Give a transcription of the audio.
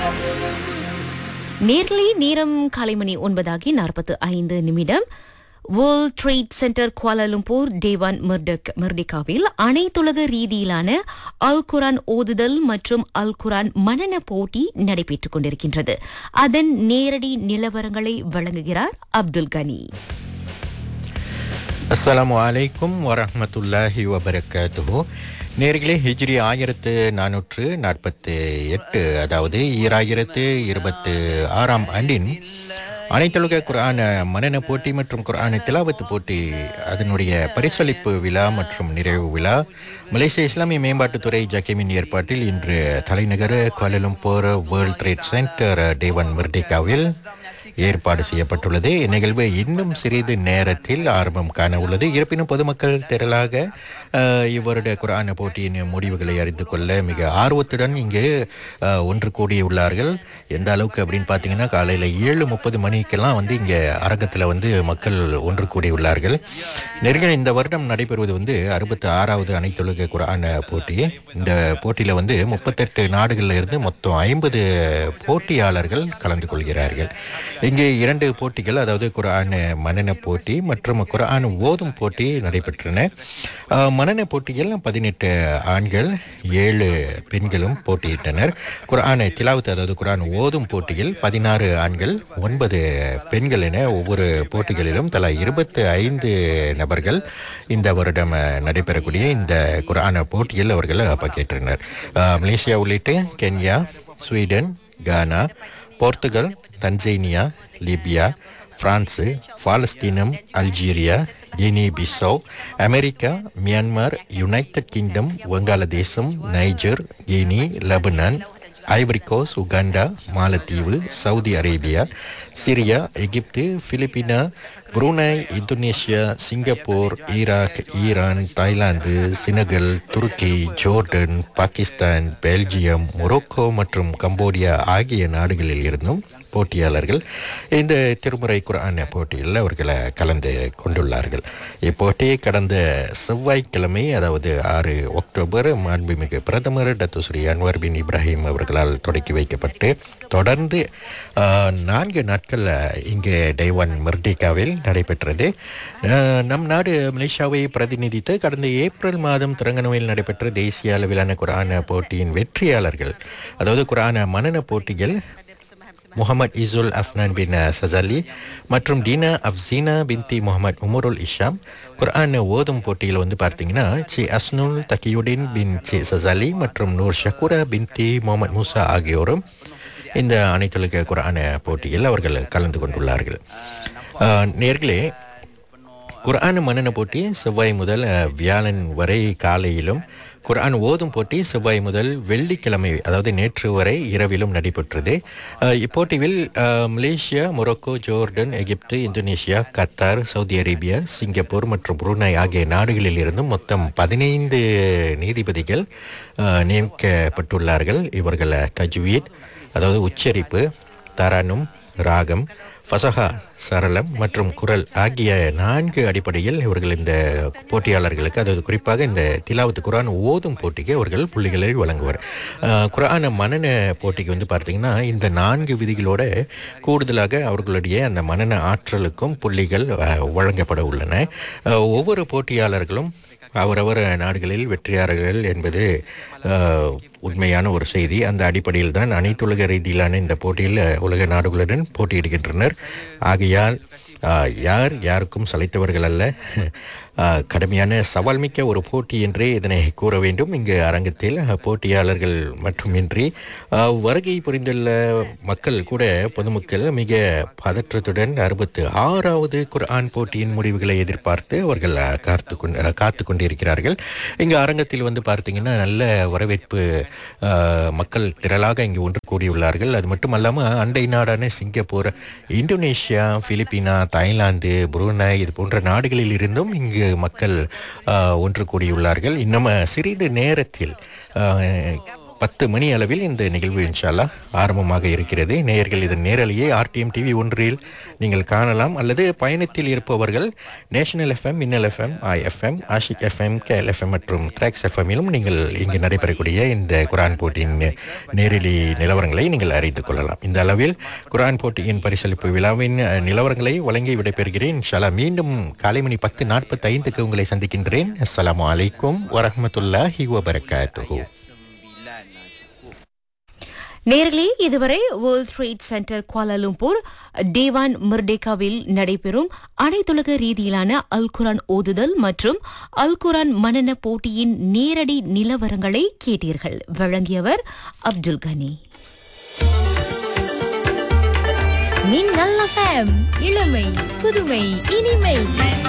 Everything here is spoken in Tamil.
நேர்லி நேரம் காலை மணி ஒன்பதாகி நாற்பத்து ஐந்து நிமிடம் World Trade Centre Kuala Lumpur Dewan மிர்டக் மிர்டிகாவில் அனைத்துலக ரீதியிலான அல் குரான் ஓதுதல் மற்றும் அல் குரான் மனன போட்டி நடைபெற்றுக் கொண்டிருக்கின்றது அதன் நேரடி நிலவரங்களை வழங்குகிறார் அப்துல் கனி அஸ்ஸலாமு அலைக்கும் வரஹ்மத்துல்லாஹி வபரகாத்துஹு நேர்களே ஹிஜ்ரி ஆயிரத்து நானூற்று நாற்பத்து எட்டு அதாவது ஈராயிரத்து இருபத்து ஆறாம் ஆண்டின் அனைத்துலக குர்ஆன் மனன போட்டி மற்றும் குர்ஆன் திலாவத்து போட்டி அதனுடைய பரிசளிப்பு விழா மற்றும் நிறைவு விழா மலேசிய இஸ்லாமிய மேம்பாட்டுத்துறை ஜக்கீமின் ஏற்பாட்டில் இன்று தலைநகர் Kuala Lumpur World Trade Centre Dewan மிர்டிகாவில் ஏற்பாடு செய்யப்பட்டுள்ளது இந்நிகழ்வு இன்னும் சிறிது நேரத்தில் ஆரம்பம் காண உள்ளது இருப்பினும் பொதுமக்கள் திரளாக அஹ், இவ்வருட குரான போட்டியின் முடிவுகளை அறிந்து கொள்ள மிக ஆர்வத்துடன் இங்கு அஹ், ஒன்று கூடியுள்ளார்கள் எந்த அளவுக்கு அப்படின்னு பார்த்தீங்கன்னா காலையில் ஏழு முப்பது மணிக்கெல்லாம் வந்து இங்கே அரங்கத்தில் வந்து மக்கள் ஒன்று கூடியுள்ளார்கள் நெருங்கின இந்த வருடம் நடைபெறுவது வந்து அறுபத்தி ஆறாவது அனைத்துலக குரான போட்டி இந்த போட்டியில் வந்து முப்பத்தெட்டு நாடுகளில் இருந்து மொத்தம் ஐம்பது போட்டியாளர்கள் கலந்து கொள்கிறார்கள் இங்கே இரண்டு போட்டிகள் அதாவது குரான் மனன போட்டி மற்றும் குரான் ஓதும் போட்டி நடைபெற்றன அஹ், மனன போட்டியில் பதினெட்டு ஆண்கள் ஏழு பெண்களும் போட்டியிட்டனர் குரான் திலாவத் அதாவது குரான் ஓதும் போட்டியில் பதினாறு ஆண்கள் ஒன்பது பெண்கள் என ஒவ்வொரு போட்டிகளிலும் தலா இருபத்தி ஐந்து நபர்கள் இந்த வருடம் அஹ், நடைபெறக்கூடிய இந்த குரான போட்டியில் அவர்கள் பங்கேற்றனர் அஹ், மலேசியா உள்ளிட்ட Kenya Sweden Ghana Portugal Tanzania Libya France பாலஸ்தீனம் Algeria Guinea Bissau America Myanmar United Kingdom வங்காளதேசம் Niger Guinea Lebanon Ivory Coast Uganda மாலத்தீவு Saudi Arabia Syria Egypt Philippines Brunei Indonesia Singapore Iraq Iran Thailand Senegal துருக்கி ஜோர்டன் பாகிஸ்தான் பெல்ஜியம் மொரோக்கோ மற்றும் கம்போடியா ஆகிய நாடுகளில் இருந்தும் போட்டியாளர்கள் இந்த திருமுறை குரான் போட்டியில் அவர்களை கலந்து கொண்டுள்ளார்கள் இப்போட்டி கடந்த செவ்வாய்க்கிழமை அதாவது ஆறு அக்டோபர் மாண்புமிகு பிரதமர் Datuk Seri Anwar bin Ibrahim அவர்களால் தொடக்கி வைக்கப்பட்டு தொடர்ந்து ஆஹ், நான்கு நாட்கள் இங்கே டைவான் மெர்டிகாவில் நடைபெற்றது ஆஹ், நம் நாடு மலேசியாவை பிரதிநிதித்து கடந்த ஏப்ரல் மாதம் திறங்கனவில் நடைபெற்ற தேசிய அளவிலான குரான போட்டியின் வெற்றியாளர்கள் அதாவது குரான மனன போட்டிகள் முகமது இசுல் அஃப்னான் பின் சசாலி மற்றும் டீனா அப்சீனா பின்தி முகமது உமருல் இஷாம் குர்ஆன் ஓதும் போட்டியில் வந்து பார்த்தீங்கன்னா சி அஸ்னுல் தகியுடின் பின் சி சசாலி மற்றும் நூர் ஷக்குரா பின்தி முகமது மூசா ஆகியோரும் இந்த அனைத்துலக குர்ஆன போட்டியில் அவர்கள் கலந்து கொண்டுள்ளார்கள் ஆஹ், நேர்களே குர்ஆன் மன்னன போட்டி செவ்வாய் முதல் அஹ், வியாழன் வரை காலையிலும் குர்ஆன் ஓதும் போட்டி செவ்வாய் முதல் வெள்ளிக்கிழமை அதாவது நேற்று வரை இரவிலும் நடைபெற்றது அஹ், இப்போட்டியில் அஹ், Malaysia Morocco Jordan Egypt Indonesia Qatar Saudi Arabia Singapore மற்றும் புருனாய் ஆகிய நாடுகளில் இருந்தும் மொத்தம் பதினைந்து நீதிபதிகள் அஹ், நியமிக்கப்பட்டுள்ளார்கள் இவர்கள் தஜ்வீத் அதாவது உச்சரிப்பு தரனும் ராகம் ஃபசஹா சரளம் மற்றும் குரல் ஆகிய நான்கு அடிப்படையில் இவர்கள் இந்த போட்டியாளர்களுக்கு அதாவது குறிப்பாக இந்த திலாவத்து குரான் ஓதும் போட்டிக்கு அவர்கள் புள்ளிகளை வழங்குவார் அஹ், குரான மனன போட்டிக்கு வந்து பார்த்தீங்கன்னா இந்த நான்கு விதிகளோட கூடுதலாக அவர்களுடைய அந்த மனன ஆற்றலுக்கும் புள்ளிகள் அஹ், வழங்கப்பட உள்ளன அஹ், ஒவ்வொரு போட்டியாளர்களும் அவரவர் நாடுகளில் வெற்றியாளர்கள் என்பது அஹ், உண்மையான ஒரு செய்தி அந்த அடிப்படையில் தான் அனைத்துலக ரீதியிலான இந்த போட்டியில் உலக நாடுகளுடன் போட்டியிடுகின்றனர் ஆகையால் அஹ், யார் யாருக்கும் சளைத்தவர்கள் அல்ல அஹ், கடுமையான சவால் மிக்க ஒரு போட்டி என்றே இதனை கூற வேண்டும் இங்கு அரங்கத்தில் அஹ், போட்டியாளர்கள் மட்டுமின்றி அஹ், வருகை புரிந்துள்ள மக்கள் கூட பொதுமக்கள் மிக பதற்றத்துடன் அறுபத்து ஆறாவது குர்ஆன் போட்டியின் முடிவுகளை எதிர்பார்த்து அவர்கள் அஹ், காத்து கொண்டு அஹ், காத்து கொண்டிருக்கிறார்கள் இங்கு அரங்கத்தில் வந்து பார்த்தீங்கன்னா நல்ல வரவேற்பு அஹ், மக்கள் திரளாக இங்கு ஒன்று கூடியுள்ளார்கள் அது மட்டுமல்லாமல் அண்டை நாடான Singapore Indonesia Philippines Thailand Brunei இது போன்ற நாடுகளில் இருந்தும் இங்கு மக்கள் அஹ், ஒன்று கூடியுள்ளார்கள் இன்னும் சிறிது நேரத்தில் அஹ், பத்து மணி அளவில் இந்த நிகழ்வு இன்ஷால்லா ஆரம்பமாக இருக்கிறது நேயர்கள் இதன் நேரலையே ஆர்டிஎம் டிவி ஒன்றில் நீங்கள் காணலாம் அல்லது பயணத்தில் இருப்பவர்கள் National FM Minnal FM IFM Asyik FM KL FM மற்றும் ட்ராக்ஸ் எஃப்எம்மிலும் நீங்கள் இங்கு நடைபெறக்கூடிய இந்த குரான் போட்டியின் நேரலி நிலவரங்களை நீங்கள் அறிந்து கொள்ளலாம் இந்த அளவில் குரான் போட்டியின் பரிசளிப்பு விழாவின் அஹ், நிலவரங்களை வழங்கி விடைபெறுகிறேன் இன்ஷால்லா மீண்டும் காலை மணி பத்து நாற்பத்தி ஐந்துக்கு உங்களை சந்திக்கின்றேன் அஸ்ஸலாமு அலைக்கும் வரஹ்மத்துல்லாஹி வபரகாத்துஹு நேர்களே இதுவரை World Trade Centre Kuala Lumpur Dewan மிர்டேகாவில் நடைபெறும் அனைத்துலக ரீதியிலான அல் குரான் ஓதுதல் மற்றும் அல் குரான் மனன போட்டியின் நேரடி நிலவரங்களை கேட்டீர்கள் வழங்கியவர் அப்துல் கனி மின்னல் எஃப்எம் இளமை புதுமை இனிமை